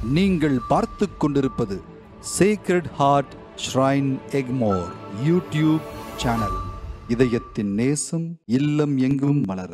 நீங்கள் பார்த்துக் கொண்டிருப்பது Sacred Heart Shrine Egmore YouTube channel இதயத்தின் நேசம் இல்லம் எங்கும் மலர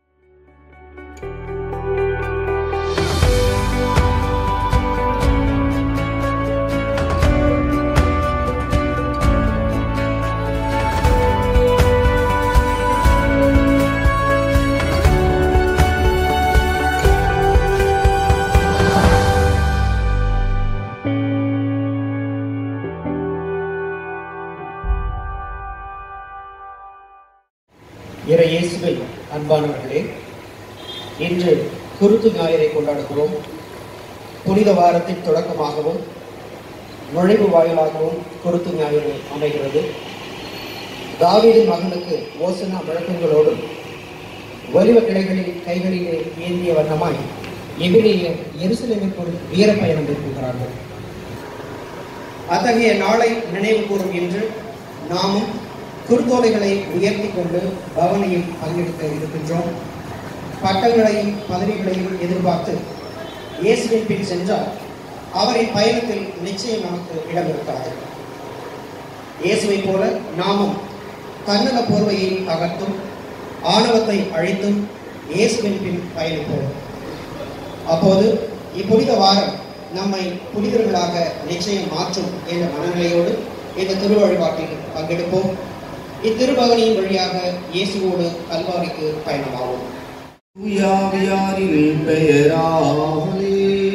இறை இயேசுவை அன்பானவர்களே இன்று குருத்து ஞாயிறை கொண்டாடுகிறோம் புனித வாரத்தின் தொடக்கமாகவும் நுழைவு வாயிலாகவும் குருத்து ஞாயிறு அமைகிறது தாவீதின் மகனுக்கு ஓசனா முழக்கங்களோடும் வலிவ கிளைகளில் கைகளிலே ஏந்திய வண்ணமாய் எபிரேயர் எருசலேமிற்குள் வீர பயணம் மேற்கொள்கிறார்கள் அத்தகைய நாளை நினைவு கூறும் இன்று நாமும் குறுத்தோலைகளை உயர்த்தி கொண்டு பவனியில் பங்கெடுக்க இருக்கின்றோம் பட்டங்களையும் பதவிகளையும் எதிர்பார்த்து இயேசுவின் பின் சென்றால் அவரின் பயணத்தில் நிச்சயம் நமக்கு இடம் இருக்காது இயேசுவை போல நாமும் தன்னல போர்வையை அகர்த்தும் ஆணவத்தை அழித்தும் இயேசுவின் பின் பயணிப்போம் அப்போது இப்புனித வாரம் நம்மை புனிதர்களாக நிச்சயம் மாற்றும் என்ற மனநிலையோடு இந்த திருவழிபாட்டில் பங்கெடுப்போம் இத்திருபவனியின் வழியாக இயேசுவோடு கல்வாரிக்கு பயணமாவோம் தூயாவியாரின் பெயராலே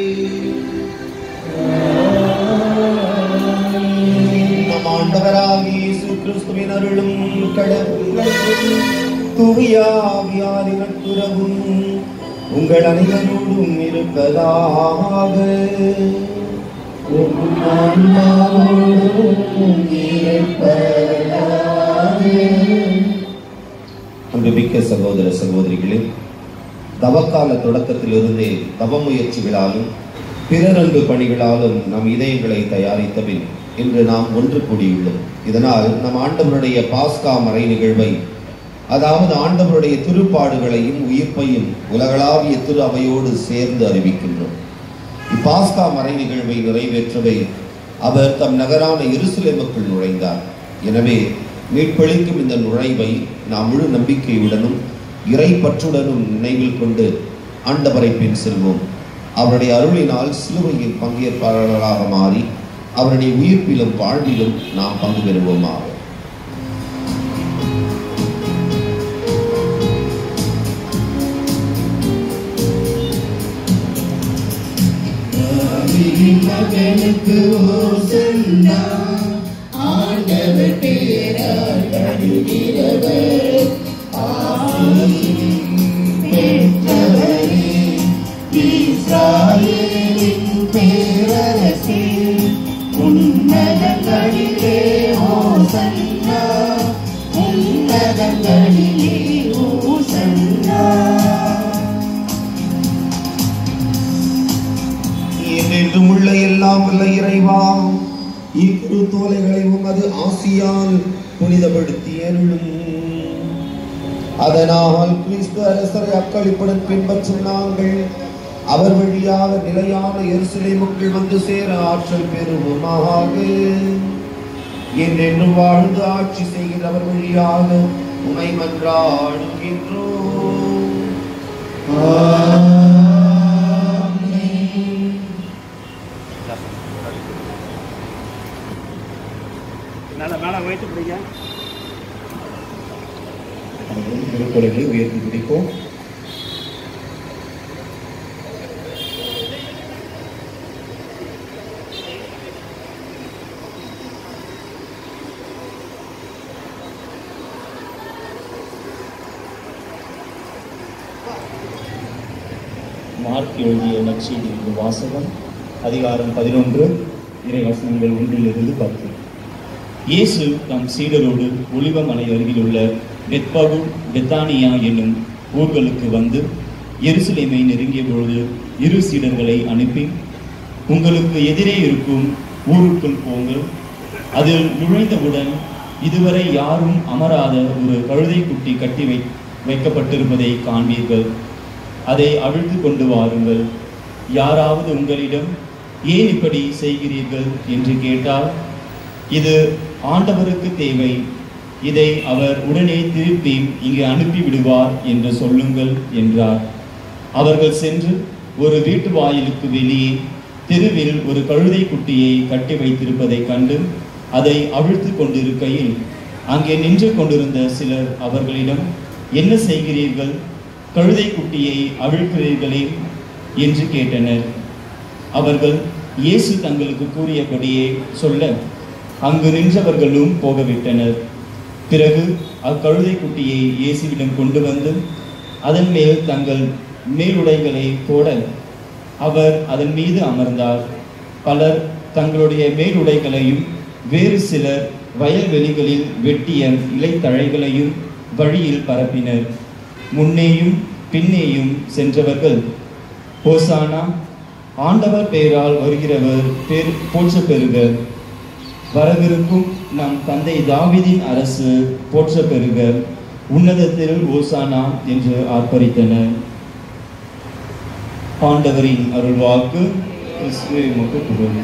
நம் ஆண்டவராகிய இயேசு கிறிஸ்துவின் அருளும் கடவுளும் தூயாவியாரின் நட்புறவும் உங்கள் அனைவரோடும் இருப்பதாக உம் ஆன்மாவோடும் இருப்பதாக அன்புமிக்க சகோதர சகோதரிகளே தவக்கால தொடக்கத்திலிருந்தே தவ முயற்சிகளாலும் பிறரன்பு பணிகளாலும் நம் இதயங்களை தயாரித்தபின் இன்று நாம் ஒன்று கூடியுள்ளோம் இதனால் நம் ஆண்டவருடைய பாஸ்கா மறை நிகழ்வை அதாவது ஆண்டவருடைய திருப்பாடுகளையும் உயிர்ப்பையும் உலகளாவிய திரு அவையோடு சேர்ந்து அறிவிக்கின்றோம் இப்பாஸ்கா மறை நிகழ்வை நிறைவேற்றவே அவர் தம் நகரான எருசலேமுக்குள் நுழைந்தார் எனவே மீட்பளிக்கும் இந்த நுழைவை நாம் முழு நம்பிக்கையுடனும் இறை பற்றுடனும் நினைவில் கொண்டு ஆண்டவரை பின் செல்வோம் அவருடைய அருளினால் சிலுவையில் பங்கேற்பாளர்களாக மாறி அவருடைய உயிர்ப்பிலும் வாழ்விலும் நாம் பங்கு பெறுவோமாக மகனுக்கு ஓசன்னா ஆண்டவர் பேரால் வருகிறவர் பெற்றவரே இஸ்ராயேலின் பேரரசே உன்னதங்களிலே ஓசன்னா உன்னதங்களிலே ஓசன்னா என்றென்றும் உள்ள எல்லாம் உள்ள இறைவா இத்திரு தோலைகளை உமது ஆசியால் புனிதப்படுத்தி அருளும் அதனால் கிறிஸ்து அரசரை அக்களிப்புடன் பின்பற்றும் நாங்கள் அவர் வழியாக நிலையான எருசலேமுக்குள் வந்து சேர ஆற்றல் பெறுவோமாக என்றென்றும் வாழ்ந்து ஆட்சி செய்கிறவர் வழியாக உமை மன்றாடுகின்றோம் மேலே மேலே வைத்து பிடிங்க திருக்குறளை உயர்த்தி பிடிப்போம் மார்க் எழுதிய நற்செய்தியின் வாசகம் அதிகாரம் பதினொன்று இறைவசனங்கள் ஒன்றிலிருந்து பத்து இயேசு தம் சீடரோடு ஒலிவமலை அருகிலுள்ள பெத்பகு பெத்தானியா என்னும் ஊர்களுக்கு வந்து எருசலேமை நெருங்கிய பொழுது இரு சீடர்களை அனுப்பி உங்களுக்கு எதிரே இருக்கும் ஊருக்குள் போங்கள் அதில் நுழைந்தவுடன் இதுவரை யாரும் அமராத ஒரு கழுதை குட்டி கட்டி வை வைக்கப்பட்டிருப்பதை காண்பீர்கள் அதை அவிழ்த்து கொண்டு வாருங்கள் யாராவது உங்களிடம் ஏன் இப்படி செய்கிறீர்கள் என்று கேட்டால் இது ஆண்டவருக்கு தேவை இதை அவர் உடனே திருப்பி இங்கு அனுப்பி விடுவார் என்று சொல்லுங்கள் என்றார் அவர்கள் சென்று ஒரு வீட்டு வாயிலுக்கு வெளியே தெருவில் ஒரு கழுதை குட்டியை கட்டி வைத்திருப்பதைக் கண்டு அதை அவிழ்த்து கொண்டிருக்கையில் அங்கே நின்று கொண்டிருந்த சிலர் அவர்களிடம் என்ன செய்கிறீர்கள் கழுதை குட்டியை அவிழ்க்கிறீர்களே என்று கேட்டனர் அவர்கள் இயேசு தங்களுக்கு கூறியபடியே சொல்ல அங்கு நின்றவர்களும் போகவிட்டனர் பிறகு அக்கழுதை குட்டியை இயேசுவிடம் கொண்டு வந்து அதன் மேல் தங்கள் மேலுடைகளை போட அவர் அதன் மீது அமர்ந்தார் பலர் தங்களுடைய மேலுடைகளையும் வேறு சிலர் வயல்வெளிகளில் வெட்டிய இலைத்தழைகளையும் வழியில் பரப்பினர் முன்னேயும் பின்னேயும் சென்றவர்கள் ஹோசானா ஆண்டவர் பெயரால் வருகிறவர் பேர் போற்ற பெறுக வரவிருக்கும் நம் தந்தை தாவீதின் அரசு போற்ற பெறுக உன்னதத்தில் ஓசானா என்று ஆர்ப்பரித்தனர் ஆண்டவரின் அருள்வாக்கு கிறிஸ்துவே உமக்கு புகழ்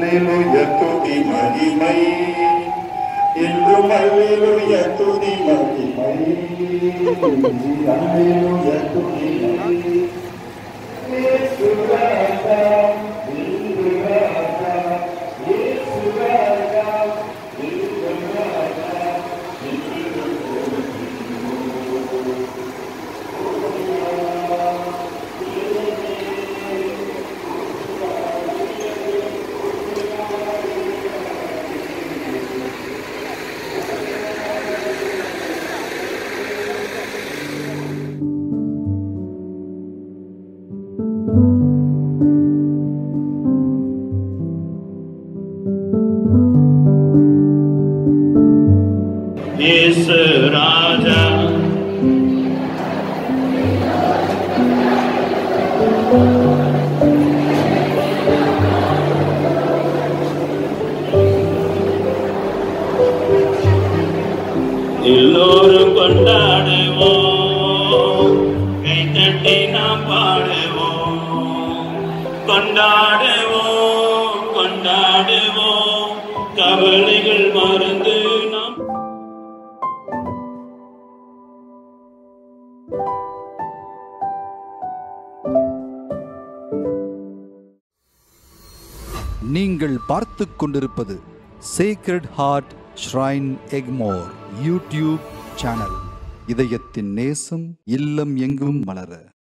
அல்லேலூயா துதி மகிமை என்றும் அல்லேலூயா துதி மகிமை அல்லேலூயா துதி மகிமை இயேசு ராஜா இயேசு ராஜா இயேசு ராஜா இயேசு ராஜா இயேசு ராஜா எல்லோரும் கொண்டாடுவோம் கைத்தட்டி நாம் பாடுவோம் கொண்டாடுவோம் கொண்டாடுவோம் கவலைகள் மறந்து நாம் நீங்கள் பார்த்துக் கொண்டிருப்பது Sacred Heart Shrine Egmore YouTube channel இதயத்தின் நேசம் இல்லம் எங்கும் மலர